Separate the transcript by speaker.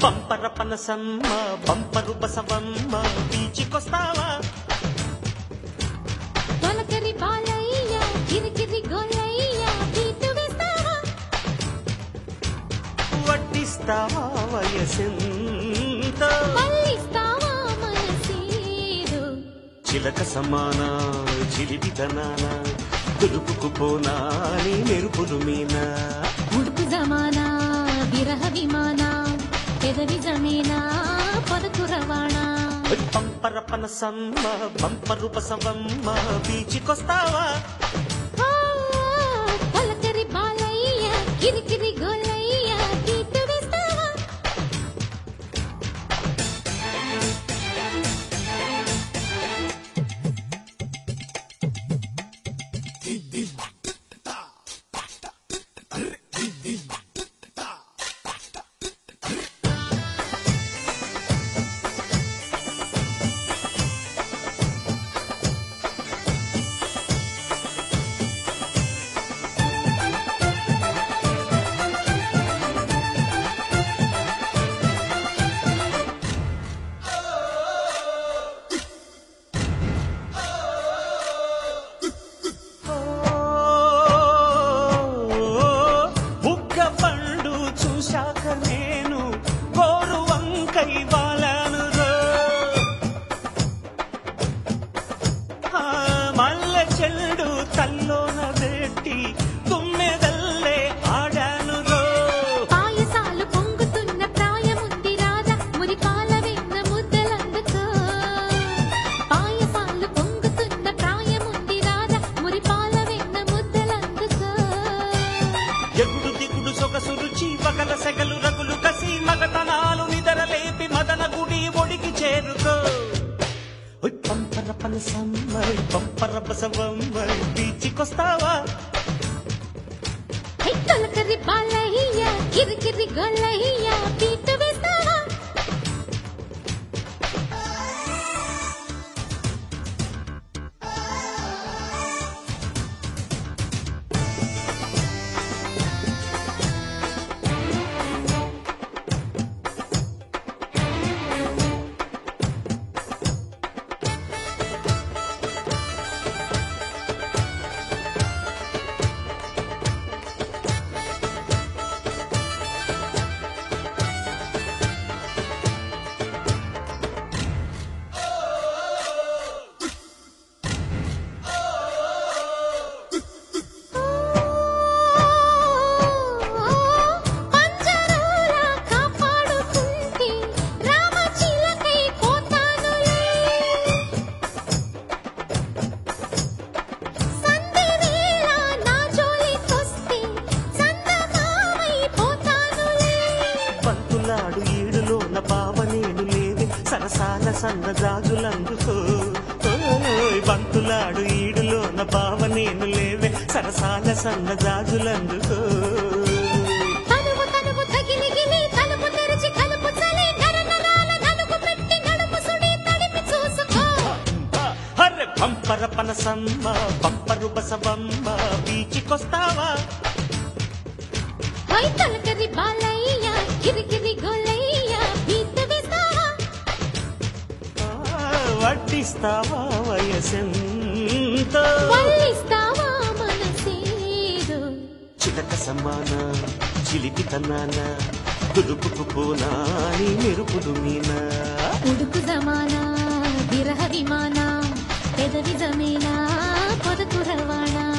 Speaker 1: పంపర పనసమ్మ పంపరు బసవమ్మ బీచికొస్తావా
Speaker 2: తొలకరి బాలయ్య కిరికిరి గోలయ్య బీటు వేస్తావా
Speaker 1: వడ్డిస్తావా వయసెంత
Speaker 2: మళ్ళిస్తావా మనసేదో
Speaker 1: చిలక సమాన చిలిపితనాన దులుపుకు పోనా నీ మెరుపులు మీనా
Speaker 2: ఉడుకు జమానా విరహ విమానా పెదవి జమీనా పొదకు రవాణా
Speaker 1: పంపర పనసమ్మ పంపరు బసవమ్మ బీచికొస్తావా
Speaker 2: ఆ, తొలకరి బాలయ్య కిరికిరి గోలయ్య బీటు వేస్తావా
Speaker 1: బుగ్గ పండు చూశాక నేను గోరు వంకై వాలాను మల్లె చెల్డు తల్లోన పెట్టి తుమ్మెదల్లే ఆడాను రో
Speaker 2: పాయసాలు పొంగుతున్న ప్రాయముంది రాజా మురిపాల వెన్న ముద్దలందుకో పాయసాలు పొంగుతున్న ప్రాయముంది రాజా మురిపాల వెన్న ముద్దలందుకో
Speaker 1: ఎగుడు దిగుడు సొగసు రుచి పగల సెగలు రగులు కసి మగతనాలు నిదరలేపి మదన గుడి ఒడికి చేరుకో ఒయ్ పంపర పనసమ్మ పంపర బసవమ్మ బీచికొస్తావా
Speaker 2: హై తొలకరి బాలయ్య కిరికిరి గొల్లయ్య పీట వేస్తావా పంజరంలా కాపాడుకుంటే రామచిలకై పోతానులే సంధివేళ నా జోలికొస్తే చందమామై పోతానులే
Speaker 1: పంతులాడు ఈడులోన బావ నేను లేవి సరసాల సన్న జాజులందుకో ఓయ్ బంతులాడు ఈడులోన బావ నేను లేవే సరసాల సన్న జాజులందుకో
Speaker 2: తనువు తనువు తగిలిగిలి తలుపు తెరిచి కలుపు చలి నరనరాల నలుగు పెట్టి నడుపు సుడి తడిపి చూసుకో
Speaker 1: అర్రె పంపర పనసమ్మ పంపరు బసవమ్మ బీచికొస్తావా
Speaker 2: హై తలకరి బాలయ్య కిరికిరి గొల్లయ్య బీత వేస్తావా
Speaker 1: ఆ, వడ్డిస్తావా వయసెంత
Speaker 2: వల్లిస్తావా మనసేదో
Speaker 1: చిలక సమాన చిలిపితనాన దులుపుకు పోనా నీ మెరుపులు మీనా
Speaker 2: ఉడుకు జమానా విరహ విమానా పెదవి జమీనా పొదకు రవాణా